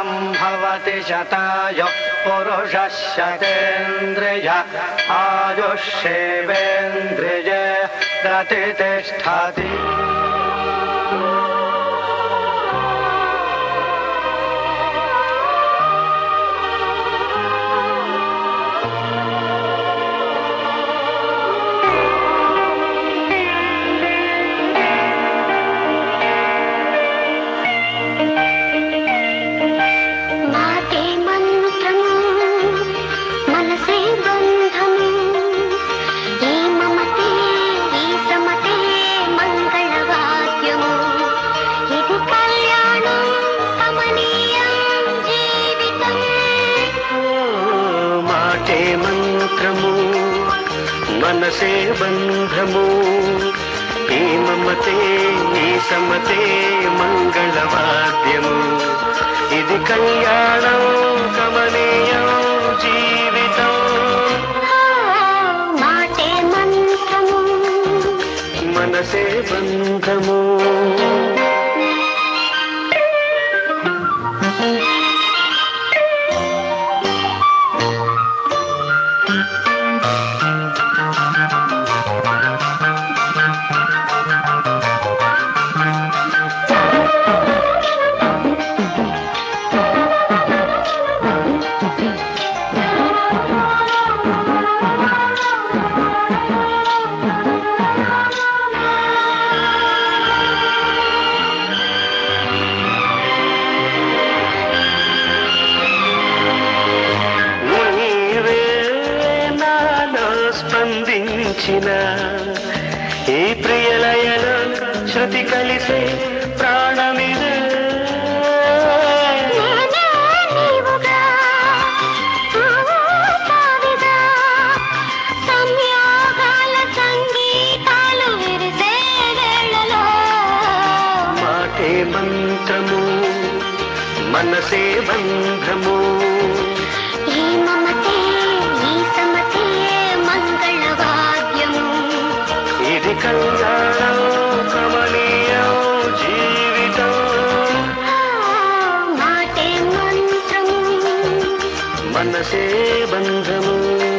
भवति शताय पुरुषः शतेन्द्रिय आयुष्येवेन्द्रिय प्रतिष्ठति మాటే మంత్రము మనసే బంధము ఈ మమతే ఈ సమతే మంగళవాద్యము ఇది కళ్యాణం కమనీయం జీవితం మాటే మంత్రము మనసే బంధము ఈ మమతే ఈ సమతే మంగళవాద్యము ఇది కళ్యాణం కమనీయం జీవితం మాటే మంత్రము మనసే బంధము నీవే నాలో స్పందించిన ఈ ప్రియలయలో శృతి కలిసే ప్రాణమిదే నేనే నీవుగా నువ్వు తావిగా సంయోగాల సంగీతాలు విరిసే వేళలో మాటే మంత్రము మనసే బంధము ఈ మమతే ఈ సమతే మంగళవాద్యము ఇది కళ్యాణం కమనీయం జీవితం మాటే మంత్రము మనసే బంధము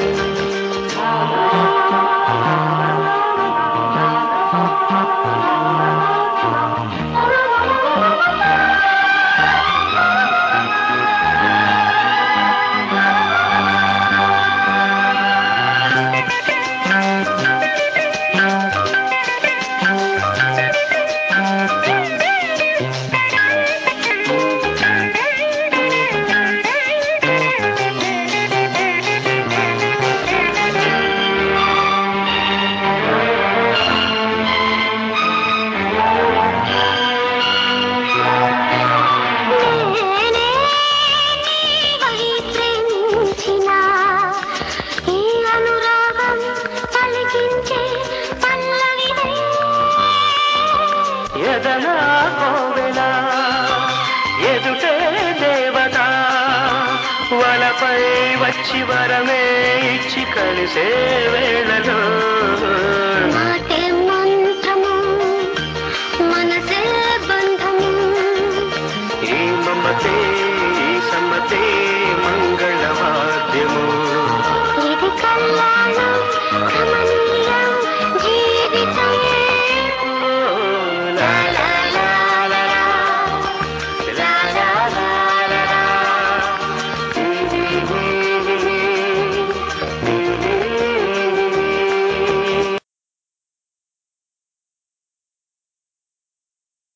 నేనే నీవై ప్రేమించిన ఈ అనురాగం పలికించే పల్లవిదే ఎదనా కోవెల ఎదుటే దేవత వలపై వచ్చి వరమే ఇచ్చి కలిసే వేళలో మాటే